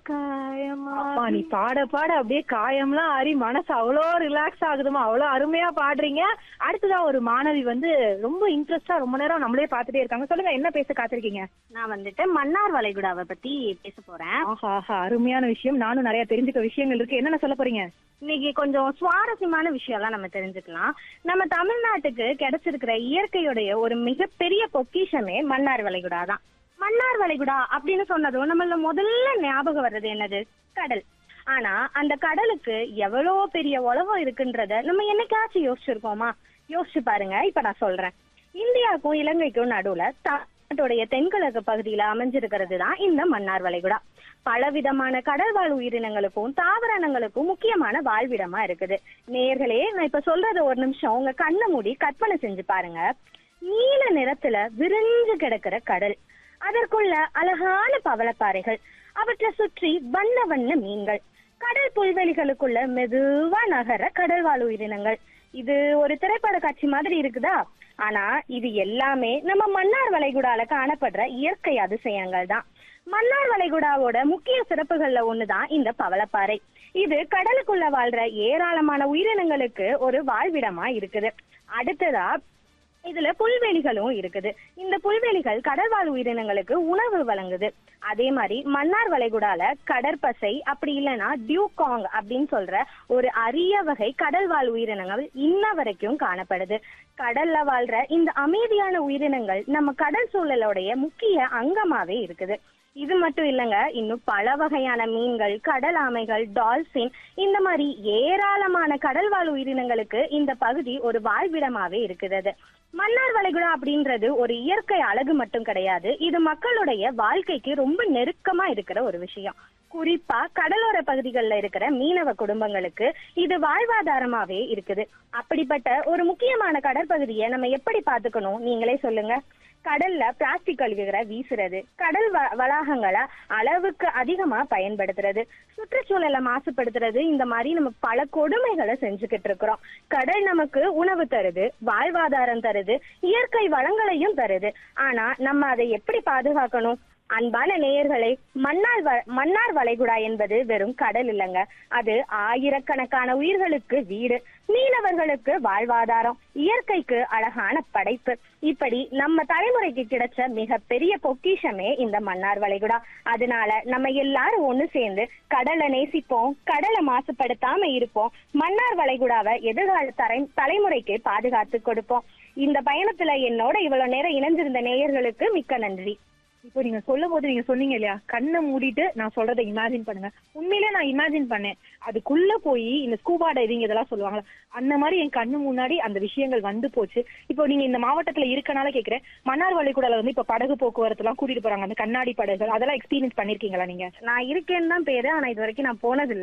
காயமா அப்பா நீ பாட பாட அப்படியே காயம்லாம் ஆறி மனசு அவ்வளோ ரிலாக்ஸ் ஆகுதுமா அவ்வளோ அருமையா பாடுறீங்க அடுத்ததான் ஒரு மாணவி வந்து ரொம்ப இன்ட்ரெஸ்டா ரொம்ப நேரம் நம்மளே பார்த்துட்டே இருக்காங்க சொல்லுங்க என்ன பேச காத்திருக்கீங்க நான் வந்துட்டு மன்னார் வளைகுடாவை பத்தி பேச போறேன் ஆஹா ஆஹா அருமையான விஷயம் நானும் நிறைய தெரிஞ்சுக்க விஷயங்கள் இருக்கு என்னென்ன சொல்ல போறீங்க இன்னைக்கு கொஞ்சம் சுவாரஸ்யமான விஷயம்லாம் நம்ம தெரிஞ்சுக்கலாம் நம்ம தமிழ்நாட்டுக்கு கிடைச்சிருக்கிற இயற்கையுடைய ஒரு மிகப்பெரிய பொக்கிஷமே மன்னார் வளைகுடா தான் மன்னார் வளைகுடா அப்படின்னு சொன்னதும் நம்மள முதல்ல ஞாபகம் வர்றது என்னது கடல் ஆனா அந்த கடலுக்கு எவ்வளவு பெரிய உலகம் இருக்குன்றத நம்ம என்னைக்காச்சும் யோசிச்சிருக்கோமா யோசிச்சு பாருங்க இப்ப நான் சொல்றேன் இந்தியாவுக்கும் இலங்கைக்கும் நடுவுல தமிழ்நாட்டுடைய தென்கிழக்கு பகுதியில அமைஞ்சிருக்கிறது தான் இந்த மன்னார் வளைகுடா பலவிதமான கடல்வாழ் உயிரினங்களுக்கும் தாவரங்களுக்கும் முக்கியமான வாழ்விடமா இருக்குது நேர்களே நான் இப்ப சொல்றத ஒரு நிமிஷம் உங்க கண்ணை மூடி கற்பனை செஞ்சு பாருங்க நீல நிறத்துல விரிஞ்சு கிடக்கிற கடல் அதற்குள்ள அழகான பவளப்பாறைகள் அவற்றை சுற்றி வண்ண வண்ண மீன்கள் கடல் புல்வெளிகளுக்குள்ள மெதுவா நகர கடல்வாழ் உயிரினங்கள் இது ஒரு திரைப்பட காட்சி மாதிரி இருக்குதா ஆனா இது எல்லாமே நம்ம மன்னார் வளைகுடால காணப்படுற இயற்கை அதிசயங்கள் தான் மன்னார் வளைகுடாவோட முக்கிய சிறப்புகள்ல ஒண்ணுதான் இந்த பவளப்பாறை இது கடலுக்குள்ள வாழ்ற ஏராளமான உயிரினங்களுக்கு ஒரு வாழ்விடமா இருக்குது அடுத்ததா இதுல புல்வெளிகளும் இருக்குது இந்த புல்வெளிகள் கடல்வாழ் உயிரினங்களுக்கு உணவு வழங்குது அதே மாதிரி மன்னார் வளைகுடால கடற்பசை அப்படி இல்லைன்னா டியூகாங் அப்படின்னு சொல்ற ஒரு அரிய வகை கடல்வாழ் உயிரினங்கள் இன்ன வரைக்கும் காணப்படுது கடல்ல வாழ்ற இந்த அமைதியான உயிரினங்கள் நம்ம கடல் சூழலோடைய முக்கிய அங்கமாவே இருக்குது இது மட்டும் இல்லங்க இன்னும் பல வகையான மீன்கள் கடல் ஆமைகள் டால்பின் இந்த மாதிரி ஏராளமான கடல்வாழ் உயிரினங்களுக்கு இந்த பகுதி ஒரு வாழ்விடமாவே இருக்கிறது மன்னார் வளைகுடா அப்படின்றது ஒரு இயற்கை அழகு மட்டும் கிடையாது இது மக்களுடைய வாழ்க்கைக்கு ரொம்ப நெருக்கமா இருக்கிற ஒரு விஷயம் குறிப்பா கடலோர பகுதிகளில் இருக்கிற மீனவ குடும்பங்களுக்கு இது வாழ்வாதாரமாவே இருக்குது அப்படிப்பட்ட ஒரு முக்கியமான கடற்பகுதியை நம்ம எப்படி பாத்துக்கணும் நீங்களே சொல்லுங்க கடல்ல பிளாஸ்டிக் கழிவுகளை வீசுறது கடல் வ- வளாகங்களை அளவுக்கு அதிகமா பயன்படுத்துறது சுற்றுச்சூழலை மாசுபடுத்துறது இந்த மாதிரி நம்ம பல கொடுமைகளை செஞ்சுக்கிட்டு இருக்கிறோம் கடல் நமக்கு உணவு தருது வாழ்வாதாரம் தருது இயற்கை வளங்களையும் தருது ஆனா நம்ம அதை எப்படி பாதுகாக்கணும் அன்பான நேயர்களே மன்னார் வ- மன்னார் வளைகுடா என்பது வெறும் கடல் இல்லைங்க அது ஆயிரக்கணக்கான உயிர்களுக்கு வீடு மீனவர்களுக்கு வாழ்வாதாரம் இயற்கைக்கு அழகான படைப்பு இப்படி நம்ம தலைமுறைக்கு கிடைச்ச மிகப்பெரிய பொக்கிஷமே இந்த மன்னார் வளைகுடா அதனால நம்ம எல்லாரும் ஒண்ணு சேர்ந்து கடலை நேசிப்போம் கடலை மாசுபடுத்தாம இருப்போம் மன்னார் வளைகுடாவை எதிர்கால தலை தலைமுறைக்கு பாதுகாத்து கொடுப்போம் இந்த பயணத்துல என்னோட இவ்வளவு நேரம் இணைஞ்சிருந்த நேயர்களுக்கு மிக்க நன்றி இப்போ நீங்க சொல்லும் போது நீங்க சொன்னீங்க இல்லையா கண்ணை மூடிட்டு நான் சொல்றதை இமேஜின் பண்ணுங்க உண்மையிலே நான் இமேஜின் பண்ணேன் அதுக்குள்ள போய் இந்த ஸ்கூபா டைவிங் இதெல்லாம் சொல்லுவாங்கல்ல அந்த மாதிரி என் கண்ணு முன்னாடி அந்த விஷயங்கள் வந்து போச்சு இப்போ நீங்க இந்த மாவட்டத்துல இருக்கனால கேக்குறேன் மன்னார் வளைகுடால வந்து இப்ப படகு போக்குவரத்து எல்லாம் கூட்டிட்டு போறாங்க அந்த கண்ணாடி படகுகள் அதெல்லாம் எக்ஸ்பீரியன்ஸ் பண்ணிருக்கீங்களா நீங்க நான் இருக்கேன்னு தான் பேரு ஆனா இது வரைக்கும் நான் போனதில்லை